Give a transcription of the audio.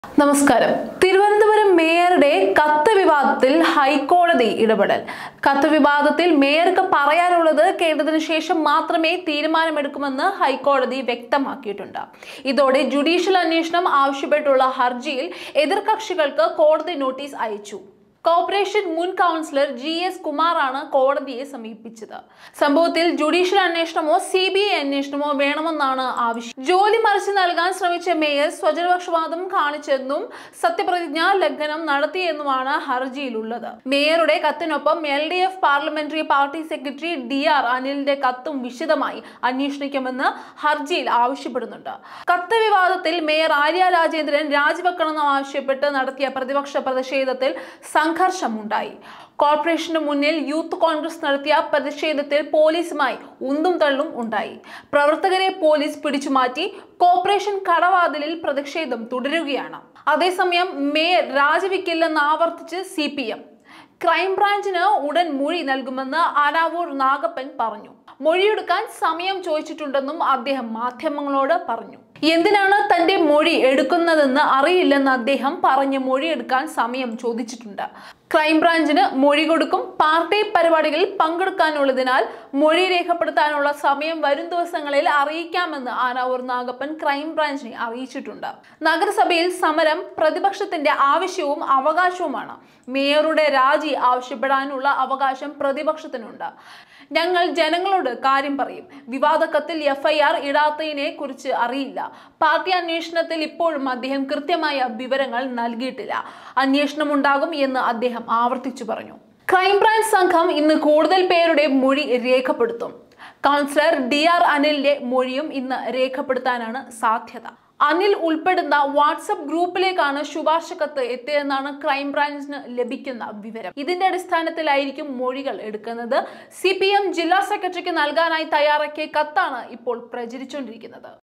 നമസ്കാരം തിരുവനന്തപുരം മേയറുടെ കത്ത് വിവാദത്തിൽ ഹൈക്കോടതി ഇടപെടൽ കത്ത് വിവാദത്തിൽ മേയർക്ക് പറയാനുള്ളത് കേട്ടതിനു ശേഷം മാത്രമേ തീരുമാനമെടുക്കുമെന്ന് ഹൈക്കോടതി വ്യക്തമാക്കിയിട്ടുണ്ട് ഇതോടെ ജുഡീഷ്യൽ അന്വേഷണം ആവശ്യപ്പെട്ടുള്ള ഹർജിയിൽ എതിർകക്ഷികൾക്ക് കോടതി നോട്ടീസ് അയച്ചു കോർപ്പറേഷൻ മുൻ കൗൺസിലർ ജി എസ് കുമാറാണ് കോടതിയെ സമീപിച്ചത് സംഭവത്തിൽ ജുഡീഷ്യൽ അന്വേഷണമോ സി ബി ഐ അന്വേഷണമോ വേണമെന്നാണ് ആവശ്യം ജോലി മറിച്ചു നൽകാൻ ശ്രമിച്ച മേയർ സ്വജനപക്ഷപാതം കാണിച്ചെന്നും സത്യപ്രതിജ്ഞാ ലംഘനം നടത്തിയെന്നുമാണ് ഹർജിയിലുള്ളത് മേയറുടെ കത്തിനൊപ്പം L D F parliamentary party secretary D R അനിലിന്റെ കത്തും വിശദമായി അന്വേഷിക്കണമെന്ന് ഹർജിയിൽ ആവശ്യപ്പെടുന്നുണ്ട് കത്ത് വിവാദത്തിൽ മേയർ ആര്യ രാജേന്ദ്രൻ രാജിവെക്കണമെന്ന് ആവശ്യപ്പെട്ട് നടത്തിയ പ്രതിപക്ഷ പ്രതിഷേധത്തിൽ സംഘർഷമുണ്ടായി കോർപ്പറേഷന് മുന്നിൽ യൂത്ത് കോൺഗ്രസ് നടത്തിയ പ്രതിഷേധത്തിൽ പോലീസുമായി ഉന്തും തള്ളും ഉണ്ടായി പ്രവർത്തകരെ പോലീസ് പിടിച്ചുമാറ്റി കോർപ്പറേഷൻ കടവാതിലിൽ പ്രതിഷേധം തുടരുകയാണ് അതേസമയം മേയർ രാജിവെക്കില്ലെന്ന് ആവർത്തിച്ച് സി പി എം ക്രൈംബ്രാഞ്ചിന് ഉടൻ മൊഴി നൽകുമെന്ന് ആനാവൂർ നാഗപ്പൻ പറഞ്ഞു മൊഴിയെടുക്കാൻ സമയം ചോദിച്ചിട്ടുണ്ടെന്നും അദ്ദേഹം മാധ്യമങ്ങളോട് പറഞ്ഞു എന്തിനാണ് തന്റെ മൊഴി എടുക്കുന്നതെന്ന് അറിയില്ലെന്ന് അദ്ദേഹം പറഞ്ഞ് മൊഴിയെടുക്കാൻ സമയം ചോദിച്ചിട്ടുണ്ട് ക്രൈംബ്രാഞ്ചിന് മൊഴി കൊടുക്കും പാർട്ടി പരിപാടികളിൽ പങ്കെടുക്കാനുള്ളതിനാൽ മൊഴി രേഖപ്പെടുത്താനുള്ള സമയം വരും ദിവസങ്ങളിൽ അറിയിക്കാമെന്ന് ആനാവൂർ നാഗപ്പൻ ക്രൈംബ്രാഞ്ചിനെ അറിയിച്ചിട്ടുണ്ട് നഗരസഭയിൽ സമരം പ്രതിപക്ഷത്തിന്റെ ആവശ്യവും അവകാശവുമാണ് മേയറുടെ രാജി ആവശ്യപ്പെടാനുള്ള അവകാശം പ്രതിപക്ഷത്തിനുണ്ട് ഞങ്ങൾ ജനങ്ങളോട് കാര്യം പറയും വിവാദ കത്തിൽ എഫ്ഐആർ ഇടാത്തതിനെ കുറിച്ച് അറിയില്ല പാർട്ടി അന്വേഷണത്തിൽ ഇപ്പോഴും അദ്ദേഹം കൃത്യമായ വിവരങ്ങൾ നൽകിയിട്ടില്ല അന്വേഷണം ഉണ്ടാകും എന്ന് അദ്ദേഹം ആവർത്തിച്ചു പറഞ്ഞു ക്രൈംബ്രാഞ്ച് സംഘം ഇന്ന് കൂടുതൽ പേരുടെ മൊഴി രേഖപ്പെടുത്തും കൗൺസിലർ ഡി ആർ അനിലിന്റെ മൊഴിയും ഇന്ന് രേഖപ്പെടുത്താനാണ് സാധ്യത അനിൽ ഉൾപ്പെടുന്ന വാട്സപ്പ് ഗ്രൂപ്പിലേക്കാണ് ശുപാർശ കത്ത് എത്തിയതെന്നാണ് ക്രൈംബ്രാഞ്ചിന് ലഭിക്കുന്ന വിവരം ഇതിന്റെ അടിസ്ഥാനത്തിലായിരിക്കും മൊഴികൾ എടുക്കുന്നത് സി ജില്ലാ സെക്രട്ടറിക്ക് നൽകാനായി തയ്യാറാക്കിയ കത്താണ് ഇപ്പോൾ പ്രചരിച്ചുകൊണ്ടിരിക്കുന്നത്